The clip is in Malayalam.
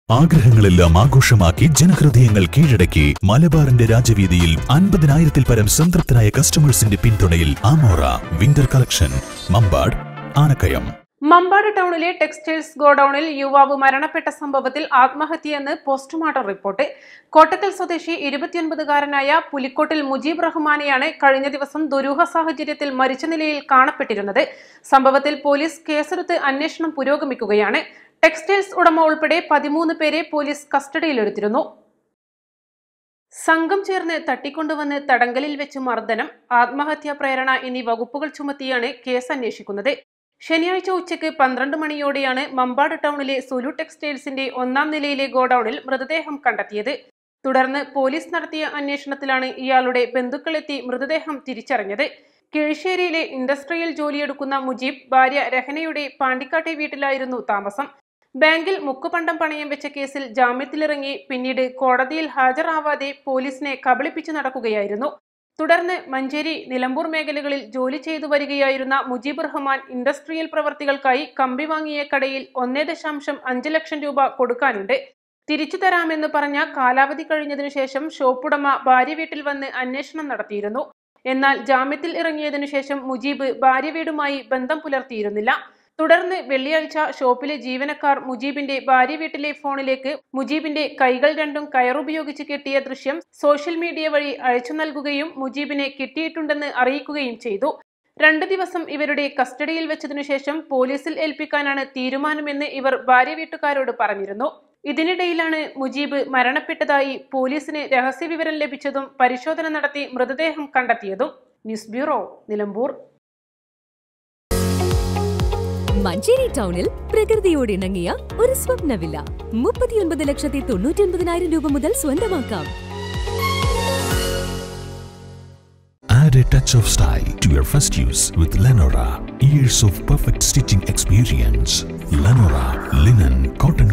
ആഗ്രഹങ്ങളെല്ലാം ആഘോഷമാക്കി ജനഹൃദയങ്ങൾ കീഴടക്കി മലബാറിന്റെ രാജവീതിയിൽ അൻപതിനായിരത്തിൽ പരം സംതൃപ്തരായ കസ്റ്റമേഴ്സിന്റെ പിന്തുണയിൽ Amora winter collection Mambad Anakkayam Mambad ടൗണിലെ ടെക്സ്റ്റൈൽസ് ഗോഡൌണിൽ യുവാവ് മരണപ്പെട്ട സംഭവത്തിൽ ആത്മഹത്യയെന്ന് പോസ്റ്റ്മോർട്ടം റിപ്പോർട്ട് കോട്ടക്കൽ സ്വദേശി ഇരുപത്തിയൊൻപതുകാരനായ പുലിക്കോട്ടിൽ മുജീബ് റഹ്മാനെയാണ് കഴിഞ്ഞ ദിവസം ദുരൂഹ സാഹചര്യത്തിൽ മരിച്ച നിലയിൽ കാണപ്പെട്ടിരുന്നത് സംഭവത്തിൽ പോലീസ് കേസെടുത്ത് അന്വേഷണം പുരോഗമിക്കുകയാണ് ടെക്സ്റ്റൈൽസ് ഉടമ ഉൾപ്പെടെ പതിമൂന്ന് പേരെ പോലീസ് കസ്റ്റഡിയിലെടുത്തിരുന്നു സംഘം ചേർന്ന് തട്ടിക്കൊണ്ടുവന്ന് തടങ്കലിൽ വെച്ച് മർദ്ദനം ആത്മഹത്യാ പ്രേരണ എന്നീ വകുപ്പുകൾ ചുമത്തിയാണ് കേസ് അന്വേഷിക്കുന്നത് ശനിയാഴ്ച ഉച്ചയ്ക്ക് പന്ത്രണ്ട് മണിയോടെയാണ് മമ്പാട് ടൗണിലെ സുലു ടെക്സ്റ്റൈൽസിന്റെ ഒന്നാം നിലയിലെ ഗോഡൌണിൽ മൃതദേഹം കണ്ടെത്തിയത് തുടർന്ന് പോലീസ് നടത്തിയ അന്വേഷണത്തിലാണ് ഇയാളുടെ ബന്ധുക്കളെത്തി മൃതദേഹം തിരിച്ചറിഞ്ഞത് കിഴിശ്ശേരിയിലെ ഇൻഡസ്ട്രിയിൽ ജോലിയെടുക്കുന്ന മുജീബ് ഭാര്യ രഹനയുടെ പാണ്ടിക്കാട്ടെ വീട്ടിലായിരുന്നു താമസം ബാങ്കിൽ മുക്കുപണ്ടം പണയം വെച്ച കേസിൽ ജാമ്യത്തിലിറങ്ങി പിന്നീട് കോടതിയിൽ ഹാജരാവാതെ പോലീസിനെ കബളിപ്പിച്ചു നടക്കുകയായിരുന്നു തുടർന്ന് മഞ്ചേരി നിലമ്പൂർ മേഖലകളിൽ ജോലി ചെയ്തു വരികയായിരുന്ന മുജീബ് റഹ്മാൻ ഇൻഡസ്ട്രിയൽ പ്രവർത്തികൾക്കായി കമ്പി വാങ്ങിയ കടയിൽ ഒന്നേ ദശാംശം അഞ്ച് ലക്ഷം രൂപ കൊടുക്കാനുണ്ട് തിരിച്ചു തരാമെന്ന് പറഞ്ഞ കാലാവധി കഴിഞ്ഞതിനു ശേഷം ഷോപ്പുടമ ഭാര്യ വീട്ടിൽ വന്ന് അന്വേഷണം നടത്തിയിരുന്നു എന്നാൽ ജാമ്യത്തിൽ ഇറങ്ങിയതിനു ശേഷം മുജീബ് ഭാര്യ വീടുമായി ബന്ധം പുലർത്തിയിരുന്നില്ല തുടർന്ന് വെള്ളിയാഴ്ച ഷോപ്പിലെ ജീവനക്കാർ മുജീബിന്റെ ഭാര്യ വീട്ടിലെ ഫോണിലേക്ക് മുജീബിന്റെ കൈകൾ രണ്ടും കയറുപയോഗിച്ച് കെട്ടിയ ദൃശ്യം സോഷ്യൽ മീഡിയ വഴി അയച്ചു നൽകുകയും മുജീബിനെ കിട്ടിയിട്ടുണ്ടെന്ന് അറിയിക്കുകയും ചെയ്തു രണ്ട് ദിവസം ഇവരുടെ കസ്റ്റഡിയിൽ വെച്ചതിനു ശേഷം പോലീസിൽ ഏൽപ്പിക്കാനാണ് തീരുമാനമെന്ന് ഇവർ ഭാര്യ വീട്ടുകാരോട് പറഞ്ഞിരുന്നു ഇതിനിടയിലാണ് മുജീബ് മരണപ്പെട്ടതായി പോലീസിന് രഹസ്യവിവരം ലഭിച്ചതും പരിശോധന നടത്തി മൃതദേഹം കണ്ടെത്തിയതും ന്യൂസ് ബ്യൂറോ നിലമ്പൂർ മഞ്ചേരി ടൗണിൽ പ്രകൃതിയോട് ഇണങ്ങിയ ഒരു സ്വപ്ന വില്ല മുപ്പത്തിയൊൻപത് ലക്ഷത്തി തൊണ്ണൂറ്റി ഒൻപതിനായിരം രൂപ മുതൽ സ്വന്തമാക്കാം Add a touch of style to your first use with Lenora. Years of perfect stitching experience. Lenora, linen, cotton